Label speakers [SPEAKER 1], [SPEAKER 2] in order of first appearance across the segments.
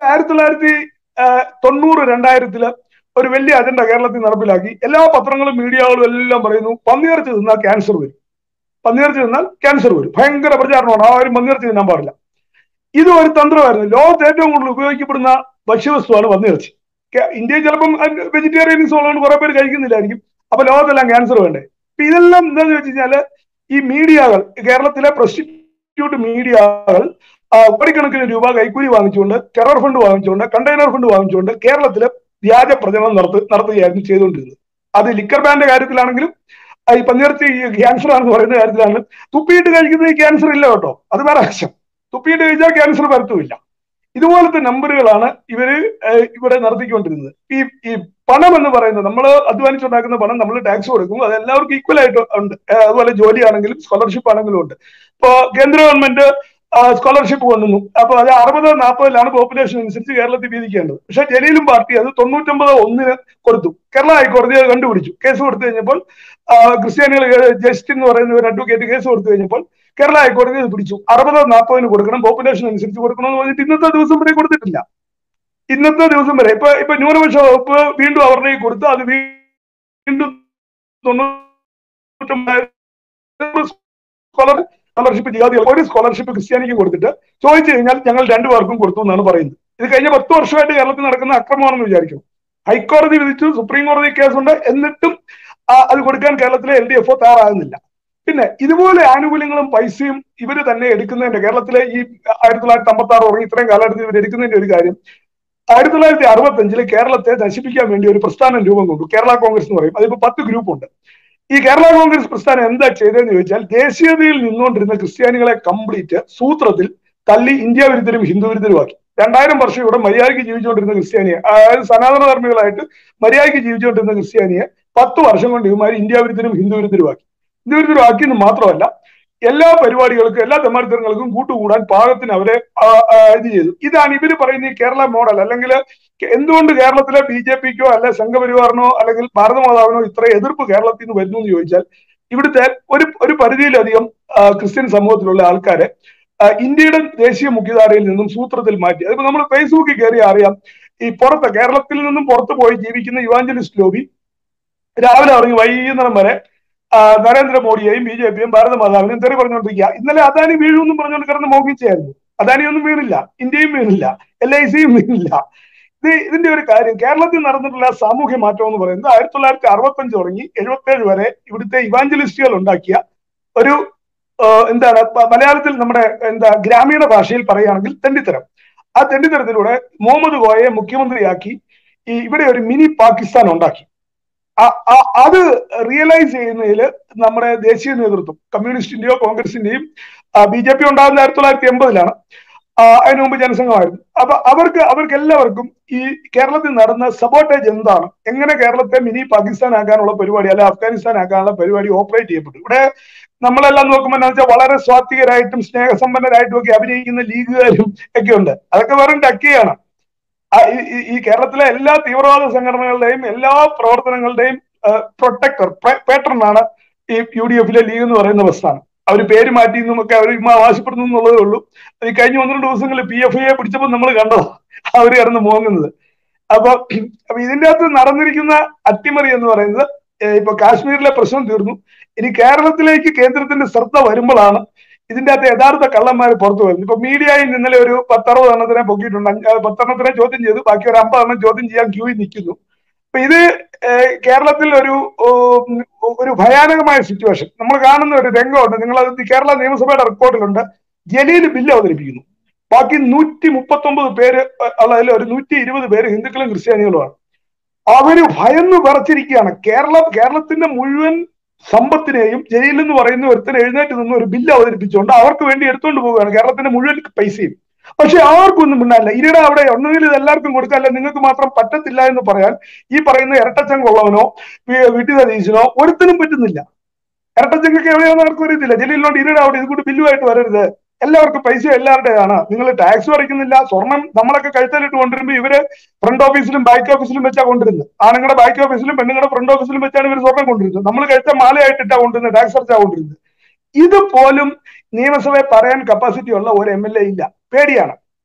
[SPEAKER 1] ആയിരത്തി തൊള്ളായിരത്തി തൊണ്ണൂറ് രണ്ടായിരത്തില് ഒരു വലിയ അജണ്ട കേരളത്തിൽ നടപ്പിലാക്കി എല്ലാ പത്രങ്ങളും മീഡിയകളും എല്ലാം പറയുന്നു പന്നിയിറച്ചി തിന്നാൽ ക്യാൻസർ വരും പന്നിയിറച്ചി തിന്നാൽ ക്യാൻസർ വരും ഭയങ്കര പ്രചാരണമാണ് ആരും പന്നിയിറച്ചി തിന്നാൻ പാടില്ല ഇത് ഒരു തന്ത്രമായിരുന്നു ലോകത്ത് ഏറ്റവും കൂടുതൽ ഉപയോഗിക്കപ്പെടുന്ന ഭക്ഷ്യവസ്തുവാണ് പന്നിയിറച്ചി ഇന്ത്യയിൽ ചിലപ്പം വെജിറ്റേറിയനിസം ഉള്ളതുകൊണ്ട് കുറെ പേര് കഴിക്കുന്നില്ലായിരിക്കും അപ്പൊ ലോകത്തെല്ലാം ക്യാൻസർ വേണ്ടേ അപ്പൊ ഇതെല്ലാം എന്താണെന്ന് വെച്ച് കഴിഞ്ഞാല് ഈ മീഡിയകൾ കേരളത്തിലെ പ്രൊസ്റ്റിറ്റ്യൂട്ട് മീഡിയകൾ കോടിക്കണക്കിന് രൂപ കൈക്കൂലി വാങ്ങിച്ചുകൊണ്ട് ടെറർ ഫണ്ട് വാങ്ങിച്ചുകൊണ്ട് കണ്ടെയ്നർ ഫണ്ട് വാങ്ങിച്ചുകൊണ്ട് കേരളത്തിലെ വ്യാജ പ്രചരണം നടത്തു നടത്തുകയായിരുന്നു ചെയ്തുകൊണ്ടിരുന്നത് അത് ലിക്കർ ബാന്റെ കാര്യത്തിലാണെങ്കിലും ഈ പന്നിയിറച്ചി ക്യാൻസർ ആണെന്ന് പറയുന്ന കാര്യത്തിലാണെങ്കിലും തുപ്പിയിട്ട് കഴിക്കുന്നത് ഈ ക്യാൻസർ ഇല്ല കേട്ടോ അത് വേറെ ആവശ്യം തുപ്പിയിട്ട് കഴിച്ചാൽ ക്യാൻസർ വരത്തുമില്ല ഇതുപോലത്തെ നമ്പറുകളാണ് ഇവര് ഇവിടെ നടത്തിക്കൊണ്ടിരുന്നത് ഈ ഈ പണം എന്ന് പറയുന്നത് നമ്മൾ അധ്വാനിച്ചുണ്ടാക്കുന്ന പണം നമ്മൾ ടാക്സ് കൊടുക്കും അത് എല്ലാവർക്കും ഈക്വൽ ആയിട്ട് ഉണ്ട് അതുപോലെ ജോലിയാണെങ്കിലും സ്കോളർഷിപ്പ് ആണെങ്കിലും ഉണ്ട് ഇപ്പോ കേന്ദ്ര ഗവൺമെന്റ് സ്കോളർഷിപ്പ് കൊണ്ടുവന്നു അപ്പൊ അത് അറുപത് നാൽപ്പതിലാണ് പോപ്പുലേഷൻ അനുസരിച്ച് കേരളത്തിൽ വീതിക്കേണ്ടത് പക്ഷെ ജലീലും പാർട്ടി അത് തൊണ്ണൂറ്റൊമ്പത് ഒന്നിന് കൊടുത്തു കേരള ഹൈക്കോടതി അത് കണ്ടുപിടിച്ചു കേസ് കൊടുത്തു കഴിഞ്ഞപ്പോൾ ക്രിസ്ത്യാനികൾ ജസ്റ്റിൻ എന്ന് പറയുന്ന ഒരു അഡ്വക്കേറ്റ് കേസ് കൊടുത്തു കഴിഞ്ഞപ്പോൾ കേരള ഹൈക്കോടതി അത് പിടിച്ചു അറുപത് നാൽപ്പതിന് കൊടുക്കണം പോപ്പുലേഷൻ അനുസരിച്ച് കൊടുക്കണം എന്ന് പറഞ്ഞിട്ട് ഇന്നത്തെ ദിവസം വരെ കൊടുത്തിട്ടില്ല ഇന്നത്തെ ദിവസം വരെ ഇപ്പൊ ഇപ്പൊ ന്യൂനപക്ഷ വകുപ്പ് വീണ്ടും അവരുടെ കൊടുത്തു അത് വീണ്ടും സ്കോളർഷിപ്പ് ജിഹാദി ഒരു സ്കോളർഷിപ്പ് ക്രിസ്ത്യാനിക്ക് കൊടുത്തിട്ട് ചോദിച്ചു കഴിഞ്ഞാൽ ഞങ്ങൾ രണ്ടുപേർക്കും കൊടുത്തു എന്നാണ് പറയുന്നത് ഇത് കഴിഞ്ഞ പത്ത് വർഷമായിട്ട് കേരളത്തിൽ നടക്കുന്ന അക്രമമാണെന്ന് വിചാരിക്കും ഹൈക്കോടതി വിധിച്ചു സുപ്രീം കോടതി കേസുണ്ട് എന്നിട്ടും അത് കൊടുക്കാൻ കേരളത്തിലെ എൽ ഡി എഫ് തയ്യാറാകുന്നില്ല പിന്നെ ഇതുപോലെ ആനുകൂല്യങ്ങളും പൈസയും ഇവര് തന്നെ എടുക്കുന്നതിന്റെ കേരളത്തിലെ ഈ ആയിരത്തി തൊള്ളായിരത്തി അമ്പത്തി ആറ് തുടങ്ങി ഇത്രയും കാലഘട്ടത്തിൽ ഇവർ എടുക്കുന്നതിന്റെ ഒരു കാര്യം ആയിരത്തി തൊള്ളായിരത്തി അറുപത്തി അഞ്ചില് കേരളത്തെ നശിപ്പിക്കാൻ വേണ്ടി ഒരു പ്രസ്ഥാനം രൂപം കൊണ്ടു കേരള കോൺഗ്രസ് എന്ന് പറയും അതിപ്പോ പത്ത് ഗ്രൂപ്പ് ഉണ്ട് ഈ കേരള കോൺഗ്രസ് പ്രസ്ഥാനം എന്താ ചെയ്തതെന്ന് ചോദിച്ചാൽ ദേശീയതയിൽ നിന്നുകൊണ്ടിരുന്ന ക്രിസ്ത്യാനികളെ കംപ്ലീറ്റ് സൂത്രത്തിൽ തള്ളി ഇന്ത്യ വിരുദ്ധരും ഹിന്ദു വിരുദ്ധരുമാക്കി രണ്ടായിരം വർഷം ഇവിടെ മര്യാദയ്ക്ക് ജീവിച്ചുകൊണ്ടിരുന്ന ക്രിസ്ത്യാനിയെ അതായത് സനാതന ധർമ്മികളായിട്ട് മര്യാദയ്ക്ക് ജീവിച്ചുകൊണ്ടിരുന്ന ക്രിസ്ത്യാനിയെ പത്ത് വർഷം കൊണ്ട് ഇവന്മാർ ഇന്ത്യ വിരുദ്ധരും ഹിന്ദു വിരുദ്ധരുമാക്കി ഹിന്ദു വിരുദ്ധരുമാക്കിയെന്ന് മാത്രമല്ല എല്ലാ പരിപാടികൾക്കും എല്ലാ തെമ്മാടിത്തരങ്ങൾക്കും കൂട്ടുകൂടാൻ പാകത്തിന് അവരെ ഇത് ചെയ്തു ഇതാണ് ഇവര് പറയുന്ന ഈ കേരള മോഡൽ അല്ലെങ്കിൽ എന്തുകൊണ്ട് കേരളത്തിലെ ബി ജെ പിക്കോ അല്ലെ സംഘപരിവാറിനോ അല്ലെങ്കിൽ ഭാരതമാതാവിനോ ഇത്ര എതിർപ്പ് കേരളത്തിൽ നിന്ന് വരുന്നു എന്ന് ചോദിച്ചാൽ ഇവിടുത്തെ ഒരു ഒരു പരിധിയിലധികം ക്രിസ്ത്യൻ സമൂഹത്തിലുള്ള ആൾക്കാരെ ഇന്ത്യയുടെ ദേശീയ മുഖ്യധാരയിൽ നിന്നും സൂത്രത്തിൽ മാറ്റി അതിപ്പോ നമ്മൾ ഫേസ്ബുക്കിൽ കയറി അറിയാം ഈ പുറത്ത് കേരളത്തിൽ നിന്നും പുറത്തു പോയി ജീവിക്കുന്ന യുവാഞ്ചലിസ്റ്റ് ലോബി രാവിലെ ഇറങ്ങി വൈകുന്നേരം വരെ നരേന്ദ്രമോദിയെയും ബി ജെ പിയും ഭാരതമാതാവിനെയും തെറി പറഞ്ഞുകൊണ്ടിരിക്കുക ഇന്നലെ അദാനി വീഴുമെന്നും പറഞ്ഞുകൊണ്ട് കിടന്ന് മോഹിച്ചായിരുന്നു അദാനി ഒന്നും വീണില്ല ഇന്ത്യയും വീണില്ല എൽ ഐ സിയും വീണില്ല ഇത് ഇതിന്റെ ഒരു കാര്യം കേരളത്തിൽ നടന്നിട്ടുള്ള സാമൂഹ്യ മാറ്റം എന്ന് പറയുന്നത് ആയിരത്തി തൊള്ളായിരത്തി അറുപത്തഞ്ച് തുടങ്ങി എഴുപത്തേഴ് വരെ ഇവിടുത്തെ ഇവാഞ്ചലിസ്റ്റുകൾ ഉണ്ടാക്കിയ ഒരു എന്താണ് മലയാളത്തിൽ നമ്മുടെ എന്താ ഗ്രാമീണ ഭാഷയിൽ പറയുകയാണെങ്കിൽ തെണ്ടിത്തരം ആ തെണ്ടിത്തരത്തിലൂടെ മുഹമ്മദ് കോയയെ മുഖ്യമന്ത്രിയാക്കി ഈ ഇവിടെ ഒരു മിനി പാകിസ്ഥാൻ ഉണ്ടാക്കി അത് റിയലൈസ് ചെയ്യുന്നതിൽ നമ്മുടെ ദേശീയ നേതൃത്വം കമ്മ്യൂണിസ്റ്റിന്റെയോ കോൺഗ്രസിന്റെയും ബി ജെ പി ഉണ്ടാകുന്ന ആയിരത്തി തൊള്ളായിരത്തി എൺപതിലാണ് അതിനു മുമ്പ് ജനസംഘമായിരുന്നു അപ്പൊ അവർക്ക് അവർക്ക് എല്ലാവർക്കും ഈ കേരളത്തിൽ നടന്ന സബോട്ടേജ് എന്താണ് എങ്ങനെ കേരളത്തെ മിനി പാകിസ്ഥാൻ ആക്കാനുള്ള പരിപാടി അല്ലെ അഫ്ഗാനിസ്ഥാൻ ആക്കാനുള്ള പരിപാടി ഓപ്പറേറ്റ് ചെയ്യപ്പെട്ടു ഇവിടെ നമ്മളെല്ലാം നോക്കുമ്പോൾ എന്താ വെച്ചാൽ വളരെ സ്വാത്വികരായിട്ടും സ്നേഹസമ്പന്നരായിട്ടും ഒക്കെ അഭിനയിക്കുന്ന ലീഗുകാരും ഒക്കെ ഉണ്ട് അതൊക്കെ വെറും ടക്കിയാണ് ഈ കേരളത്തിലെ എല്ലാ തീവ്രവാദ സംഘടനകളുടെയും എല്ലാ പ്രവർത്തനങ്ങളുടെയും പ്രൊട്ടക്ടർ പേട്ടർനാണ് ഈ യു ഡി എഫിലെ ലീഗ് എന്ന് പറയുന്ന പ്രസ്ഥാനം അവർ പേര് മാറ്റി എന്നൊക്കെ അവർ ആവശ്യപ്പെടുന്നു എന്നുള്ളതേ ഉള്ളൂ അത് കഴിഞ്ഞ ഒന്ന് രണ്ട് ദിവസങ്ങളിൽ പി എഫ് ഐയെ പിടിച്ചപ്പോൾ നമ്മൾ കണ്ടോ അവർ കിടന്ന് മോങ്ങുന്നത് അപ്പൊ അപ്പൊ ഇതിന്റെ അകത്ത് നടന്നിരിക്കുന്ന അട്ടിമറി എന്ന് പറയുന്നത് ഇപ്പൊ കാശ്മീരിലെ പ്രശ്നം തീർന്നു ഇനി കേരളത്തിലേക്ക് കേന്ദ്രത്തിന്റെ ശ്രദ്ധ വരുമ്പോഴാണ് ഇതിന്റെ അകത്ത് യഥാർത്ഥ കള്ളന്മാർ പുറത്തു വരുന്നത് ഇപ്പൊ മീഡിയയിൽ ഇന്നലെ ഒരു പത്തറുപത് എണ്ണത്തിനെ പൊക്കിയിട്ടുണ്ട് പത്തെണ്ണത്തിനെ ചോദ്യം ചെയ്തു ബാക്കി ഒരു അമ്പതെണ്ണം ചോദ്യം ചെയ്യാൻ ക്യൂവിൽ നിൽക്കുന്നു അപ്പൊ ഇത് കേരളത്തിൽ ഒരു ഒരു ഭയാനകമായ സിറ്റുവേഷൻ നമ്മൾ കാണുന്ന ഒരു രംഗമുണ്ട് നിങ്ങൾ അത് കേരള നിയമസഭയുടെ റിപ്പോർട്ടിലുണ്ട് ജലീൽ ബില്ല് അവതരിപ്പിക്കുന്നു ബാക്കി നൂറ്റി മുപ്പത്തി ഒമ്പത് പേര് ഉള്ളതിൽ ഒരു നൂറ്റി ഇരുപത് പേര് ഹിന്ദുക്കളും ക്രിസ്ത്യാനികളുമാണ് അവര് ഭയന്ന് വിറച്ചിരിക്കുകയാണ് കേരളം കേരളത്തിന്റെ മുഴുവൻ സമ്പത്തിനെയും ജയിലിൽ എന്ന് പറയുന്ന ഒരുത്തിന് എഴുന്നേറ്റ് നിന്ന് ഒരു ബില്ല് അവതരിപ്പിച്ചുകൊണ്ട് അവർക്ക് വേണ്ടി എടുത്തുകൊണ്ട് പോവുകയാണ് കേരളത്തിന്റെ മുഴുവൻ പൈസയും പക്ഷെ ആർക്കും ഒന്നും മിണ്ടാനില്ല ഇവിടെ അവിടെ ഒന്നുകിൽ ഇത് എല്ലാവർക്കും കൊടുക്കാല്ല നിങ്ങൾക്ക് മാത്രം പറ്റത്തില്ല എന്ന് പറയാൻ ഈ പറയുന്ന ഇരട്ടച്ചങ്കുള്ളവനോ വീട്ടിൽ സതീശനോ ഒരുത്തിനും പറ്റുന്നില്ല ഇരട്ടച്ചങ്കൊക്കെ എവിടെയാണെന്ന് ആർക്കും അറിയത്തില്ല ജലീലിനോട് ഇരയുടെ അവിടെ ഇതുകൂടി ബില്ലുമായിട്ട് വരരുത് എല്ലാവർക്കും പൈസ എല്ലാവരുടെയാണ് നിങ്ങൾ ടാക്സ് അടയ്ക്കുന്നില്ല സ്വർണം നമ്മളൊക്കെ കഴുത്തലിട്ട് കൊണ്ടുവരുമ്പോൾ ഇവര് ഫ്രണ്ട് ഓഫീസിലും ബാക്ക് ഓഫീസിലും വെച്ചാ കൊണ്ടിരുന്നത് ആണുങ്ങളുടെ ബാക്ക് ഓഫീസിലും പെണ്ണുങ്ങളുടെ ഫ്രണ്ട് ഓഫീസിലും വെച്ചാണ് ഇവർ സ്വർണം കൊണ്ടിരുന്നത് നമ്മൾ കഴുത്ത മാലയായിട്ടിട്ടാ കൊണ്ടിരുന്നത് ടാക്സ് അടച്ചാ കൊണ്ടിരുന്നത് ഇത് പോലും നിയമസഭയെ പറയാൻ കപ്പാസിറ്റി ഉള്ള ഒരു എം എൽ എ ഇല്ല പേടിയാണ്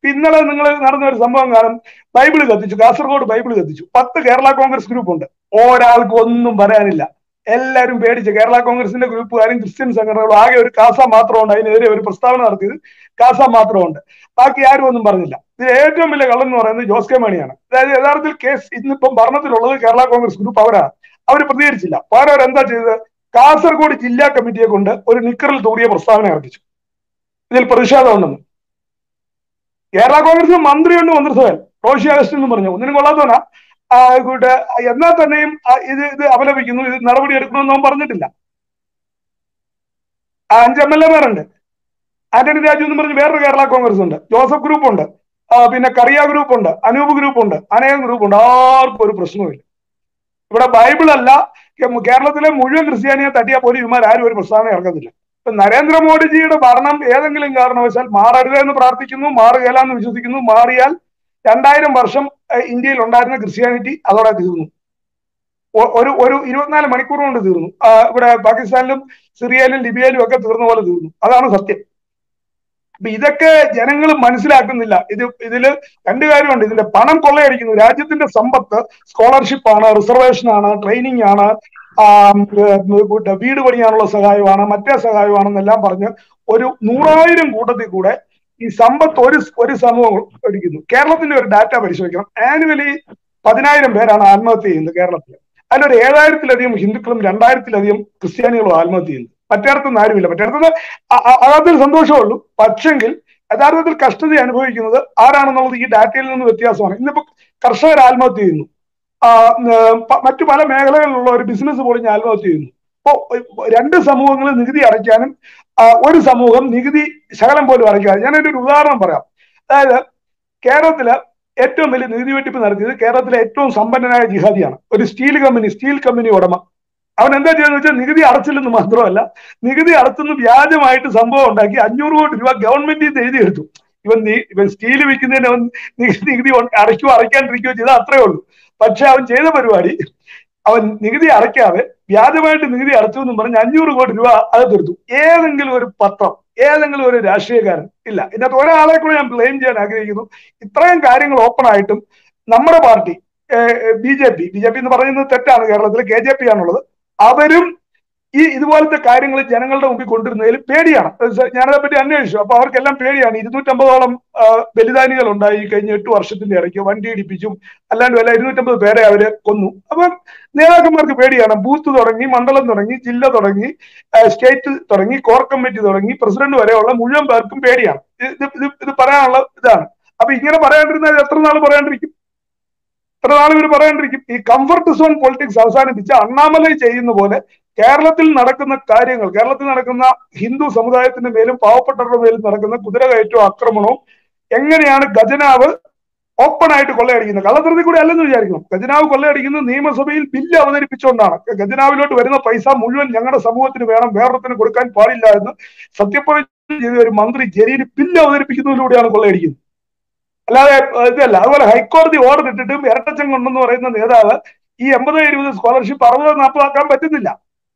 [SPEAKER 1] ഇന്നലെ നിങ്ങൾ നടന്ന ഒരു സംഭവം കാണും ബൈബിൾ കത്തിച്ചു കാസർഗോഡ് ബൈബിൾ കത്തിച്ചു പത്ത് കേരള കോൺഗ്രസ് ഗ്രൂപ്പ് ഉണ്ട് ഒരാൾക്ക് ഒന്നും പറയാനില്ല എല്ലാവരും പേടിച്ച് കേരള കോൺഗ്രസിന്റെ ഗ്രൂപ്പുകാരും ക്രിസ്ത്യൻ സംഘടനകളും ആകെ ഒരു കാസ മാത്രമുണ്ട് അതിനെതിരെ ഒരു പ്രസ്താവന നടത്തിയത് കാസ മാത്രമുണ്ട് ബാക്കി ആരും ഒന്നും പറഞ്ഞില്ല ഇതിൽ ഏറ്റവും വലിയ കള്ളൻ എന്ന് പറയുന്നത് ജോസ് കെ മാണിയാണ് അതായത് യഥാർത്ഥത്തിൽ കേസ് ഇന്നിപ്പം ഭരണത്തിലുള്ളത് കേരള കോൺഗ്രസ് ഗ്രൂപ്പ് അവരാണ് അവർ പ്രതികരിച്ചില്ല പകരം അവരെന്താ ചെയ്തത് കാസർഗോഡ് ജില്ലാ കമ്മിറ്റിയെ കൊണ്ട് ഒരു നിക്കറിൽ തൂറിയ പ്രസ്താവന ഇറക്കിച്ചു ഇതിൽ പ്രതിഷേധം ഉണ്ടെന്ന് കേരള കോൺഗ്രസ് മന്ത്രിയുണ്ട് മന്ത്രിസഭയിൽ റോഷി അഗസ്റ്റിൻ എന്ന് പറഞ്ഞു ഒന്നിനും കൊള്ളാത്തവനാ കൂട്ട് എന്നാൽ തന്നെയും ഇത് ഇത് അപലപിക്കുന്നു ഇത് നടപടി എടുക്കണമെന്ന് അവൻ പറഞ്ഞിട്ടില്ല അഞ്ച് എം എൽ എമാരുണ്ട് ആന്റണി രാജു എന്ന് പറഞ്ഞ് വേറൊരു കേരള കോൺഗ്രസ് ഉണ്ട് ജോസഫ് ഗ്രൂപ്പ് ഉണ്ട് പിന്നെ കറിയ ഗ്രൂപ്പ് ഉണ്ട് അനൂപ് ഗ്രൂപ്പ് ഉണ്ട് അനേകം ഗ്രൂപ്പ് ഉണ്ട് ആർക്കും ഒരു പ്രശ്നവുമില്ല ഇവിടെ ബൈബിൾ അല്ല കേരളത്തിലെ മുഴുവൻ ക്രിസ്ത്യാനിയെ തട്ടിയാൽ പോലും ഇവന്മാർ ആരും ഒരു പ്രസ്താവന ഇറങ്ങത്തില്ല ഇപ്പൊ നരേന്ദ്രമോദിജിയുടെ ഭരണം ഏതെങ്കിലും കാരണവശാൽ മാറരുത് എന്ന് പ്രാർത്ഥിക്കുന്നു മാറുകയില്ല എന്ന് വിശ്വസിക്കുന്നു മാറിയാൽ രണ്ടായിരം വർഷം ഇന്ത്യയിൽ ഉണ്ടായിരുന്ന ക്രിസ്ത്യാനിറ്റി അതോടെ തീർന്നു ഒരു ഒരു ഇരുപത്തിനാല് മണിക്കൂർ കൊണ്ട് തീർന്നു ഇവിടെ പാകിസ്ഥാനിലും സിറിയയിലും ലിബിയയിലും ഒക്കെ തീർന്ന പോലെ തീർന്നു അതാണ് സത്യം അപ്പൊ ഇതൊക്കെ ജനങ്ങൾ മനസ്സിലാക്കുന്നില്ല ഇത് ഇതില് രണ്ട് കാര്യമുണ്ട് ഇതിന്റെ പണം കൊള്ളയടിക്കുന്നു രാജ്യത്തിന്റെ സമ്പത്ത് സ്കോളർഷിപ്പ് ആണ് റിസർവേഷൻ ആണ് ട്രെയിനിങ് ആണ് വീട് പണിയാനുള്ള സഹായമാണ് മറ്റേ സഹായമാണെന്നെല്ലാം പറഞ്ഞ് ഒരു നൂറായിരം കൂട്ടത്തിൽ കൂടെ ഈ സമ്പത്ത് ഒരു ഒരു സമൂഹം എടുക്കുന്നു കേരളത്തിന്റെ ഒരു ഡാറ്റ പരിശോധിക്കണം ആനുവലി പതിനായിരം പേരാണ് ആത്മഹത്യ ചെയ്യുന്നത് കേരളത്തിൽ അതിലൊരു ഏഴായിരത്തിലധികം ഹിന്ദുക്കളും രണ്ടായിരത്തിലധികം ക്രിസ്ത്യാനികളും ആത്മഹത്യ ചെയ്യുന്നു മറ്റേടത്തൊന്നും ആരുമില്ല മറ്റേടത്തുനിന്ന് അകത്തിൽ സന്തോഷമുള്ളൂ പക്ഷെങ്കിൽ യഥാർത്ഥത്തിൽ കഷ്ടത അനുഭവിക്കുന്നത് ആരാണെന്നുള്ളത് ഈ ഡാറ്റയിൽ നിന്ന് വ്യത്യാസമാണ് ഇന്നിപ്പോ കർഷകർ ആത്മഹത്യ ചെയ്യുന്നു മറ്റു പല മേഖലകളിലുള്ള ഒരു ബിസിനസ് പോലും ആത്മഹത്യ ചെയ്യുന്നു അപ്പോൾ രണ്ട് സമൂഹങ്ങൾ നികുതി അടയ്ക്കാനും ഒരു സമൂഹം നികുതി ശകലം പോലും അടയ്ക്കാതെ ഞാനൊരു ഒരു ഉദാഹരണം പറയാം അതായത് കേരളത്തില് ഏറ്റവും വലിയ നികുതി വെട്ടിപ്പ് നടത്തിയത് കേരളത്തിലെ ഏറ്റവും സമ്പന്നനായ ജിഹാദിയാണ് ഒരു സ്റ്റീൽ കമ്പനി സ്റ്റീൽ കമ്പനി ഉടമ അവൻ എന്താ ചെയ്യുന്നത് വെച്ചാൽ നികുതി അടച്ചില്ലെന്ന് മാത്രമല്ല നികുതി അടച്ചെന്ന് വ്യാജമായിട്ട് സംഭവം ഉണ്ടാക്കി അഞ്ഞൂറ് കോടി രൂപ ഗവൺമെന്റിൽ നിന്ന് എഴുതിയെടുത്തു ഇവൻ ഇവൻ സ്റ്റീൽ വിൽക്കുന്നതിന് അവൻ നികുതി അടയ്ക്കുകയോ അടയ്ക്കാണ്ടിരിക്കുകയോ ചെയ്താൽ അത്രേ ഉള്ളൂ പക്ഷെ അവൻ ചെയ്ത പരിപാടി അവൻ നികുതി അടയ്ക്കാതെ വ്യാജമായിട്ട് നികുതി അടച്ചു എന്ന് പറഞ്ഞ് അഞ്ഞൂറ് കോടി രൂപ അത് തീർത്തു ഏതെങ്കിലും ഒരു പത്രം ഏതെങ്കിലും ഒരു രാഷ്ട്രീയക്കാരൻ ഇല്ല ഇതിനകത്ത് ഒരാളെ കൂടെ ഞാൻ ബ്ലെയിം ചെയ്യാൻ ആഗ്രഹിക്കുന്നു ഇത്രയും കാര്യങ്ങൾ ഓപ്പൺ ആയിട്ടും നമ്മുടെ party B J P B J P എന്ന് പറയുന്നത് തെറ്റാണ് കേരളത്തിൽ കെ ജെ പി ആണുള്ളത് അവരും ഈ ഇതുപോലത്തെ കാര്യങ്ങൾ ജനങ്ങളുടെ മുമ്പിൽ കൊണ്ടുവരുന്നതിൽ പേടിയാണ് ഞാനതിനെ പറ്റി അന്വേഷിച്ചു അപ്പൊ അവർക്കെല്ലാം പേടിയാണ് ഇരുന്നൂറ്റമ്പതോളം ബലിദാനികൾ ഉണ്ടായി കഴിഞ്ഞ എട്ട് വർഷത്തിന്റെ ഇടയ്ക്ക് വണ്ടി ഇടിപ്പിച്ചും അല്ലാണ്ട് വല്ല ഇരുന്നൂറ്റമ്പത് പേരെ അവര് കൊന്നു അപ്പം നേതാക്കന്മാർക്ക് പേടിയാണ് ബൂത്ത് തുടങ്ങി മണ്ഡലം തുടങ്ങി ജില്ല തുടങ്ങി സ്റ്റേറ്റ് തുടങ്ങി കോർ കമ്മിറ്റി തുടങ്ങി പ്രസിഡന്റ് വരെയുള്ള മുഴുവൻ പേർക്കും പേടിയാണ് ഇത് ഇത് ഇത് പറയാനുള്ള ഇതാണ് അപ്പൊ ഇങ്ങനെ പറയാണ്ടിരുന്നാൽ എത്ര നാൾ പറയാണ്ടിരിക്കും എത്ര നാൾ ഇവർ പറയാണ്ടിരിക്കും ഈ കംഫർട്ട് സോൺ പൊളിറ്റിക്സ് അവസാനിപ്പിച്ച് അണ്ണാമലൈ ചെയ്യുന്ന പോലെ കേരളത്തിൽ നടക്കുന്ന കാര്യങ്ങൾ കേരളത്തിൽ നടക്കുന്ന ഹിന്ദു സമുദായത്തിന്റെ മേലും പാവപ്പെട്ടവരുടെ മേലും നടക്കുന്ന കുതിര കയറ്റവും ആക്രമണവും എങ്ങനെയാണ് ഖജനാവ് ഓപ്പൺ ആയിട്ട് കൊള്ളയടിക്കുന്നത് കള്ളത്തരത്തിൽ കൂടി അല്ലെന്ന് വിചാരിക്കണം ഖജനാവ് കൊള്ളയടിക്കുന്നത് നിയമസഭയിൽ ബില്ല് അവതരിപ്പിച്ചുകൊണ്ടാണ് ഖജനാവിലോട്ട് വരുന്ന പൈസ മുഴുവൻ ഞങ്ങളുടെ സമൂഹത്തിന് വേണം വേറൊരുത്തിന് കൊടുക്കാൻ പാടില്ല എന്ന് സത്യപ്രതിജ്ഞ ചെയ്ത ഒരു മന്ത്രി ജലീൽ ബില്ല് അവതരിപ്പിക്കുന്നതിലൂടെയാണ് കൊള്ളയടിക്കുന്നത് അല്ലാതെ ഇതല്ല അതുപോലെ ഹൈക്കോടതി ഓർഡർ ഇട്ടിട്ടും ഇരട്ടച്ചൻ കൊണ്ടെന്ന് പറയുന്ന നേതാവ് ഈ എൺപത് ഇരുപത് സ്കോളർഷിപ്പ് അറുപത് നാൽപ്പതാക്കാൻ പറ്റുന്നില്ല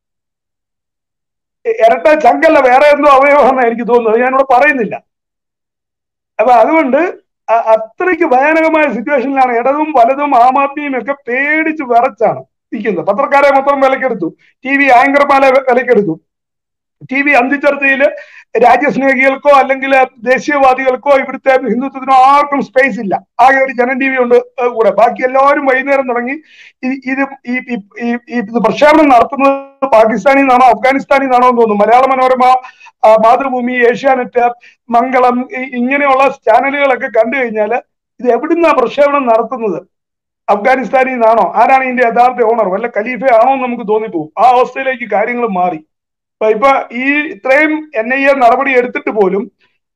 [SPEAKER 1] ഇരട്ട ചങ്കല്ല വേറെ എന്തോ അവയവമാണെന്ന് എനിക്ക് തോന്നുന്നത് ഞാനിവിടെ പറയുന്നില്ല അപ്പൊ അതുകൊണ്ട് അത്രയ്ക്ക് ഭയാനകമായ സിറ്റുവേഷനിലാണ് ഇടതും വലതും ആം ആദ്മിയും ഒക്കെ പേടിച്ച് വിറച്ചാണ് ഇരിക്കുന്നത് പത്രക്കാരെ മൊത്തം വിലക്കെടുത്തു ടി വി ആങ്കർമാരെ വിലക്കെടുത്തു ടി വി അന്തിച്ചർച്ചയിൽ രാജ്യസ്നേഹികൾക്കോ അല്ലെങ്കിൽ ദേശീയവാദികൾക്കോ ഇവിടുത്തെ ഹിന്ദുത്വത്തിനോ ആർക്കും സ്പേസ് ഇല്ല ആകെ ഒരു ജനൻ ടി വി ഉണ്ട് കൂടെ ബാക്കി എല്ലാവരും വൈകുന്നേരം തുടങ്ങി ഇത് ഈ ഇത് പ്രക്ഷേപണം നടത്തുന്നത് പാകിസ്ഥാനിൽ നിന്നാണോ അഫ്ഗാനിസ്ഥാനിൽ നിന്നാണോ എന്ന് തോന്നുന്നു മലയാള മനോരമ മാതൃഭൂമി ഏഷ്യാനെറ്റ് മംഗളം ഇങ്ങനെയുള്ള ചാനലുകളൊക്കെ കണ്ടു കഴിഞ്ഞാൽ ഇത് എവിടുന്നാ പ്രക്ഷേപണം നടത്തുന്നത് അഫ്ഗാനിസ്ഥാനിൽ നിന്നാണോ ആരാണ് ഇതിന്റെ യഥാർത്ഥ ഓണർ വല്ല ഖലീഫ ആണോ എന്ന് നമുക്ക് തോന്നിപ്പോകും ആ അവസ്ഥയിലേക്ക് കാര്യങ്ങൾ മാറി ഇപ്പൊ ഈ ഇത്രയും എൻ ഐ എ നടപടി എടുത്തിട്ട് പോലും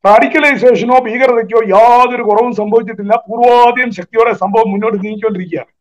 [SPEAKER 1] റാഡിക്കലൈസേഷനോ ഭീകരതയ്ക്കോ യാതൊരു കുറവും സംഭവിച്ചിട്ടില്ല പൂർവാധികം ശക്തിയോടെ സംഭവം മുന്നോട്ട് നീങ്ങിക്കൊണ്ടിരിക്കുകയാണ്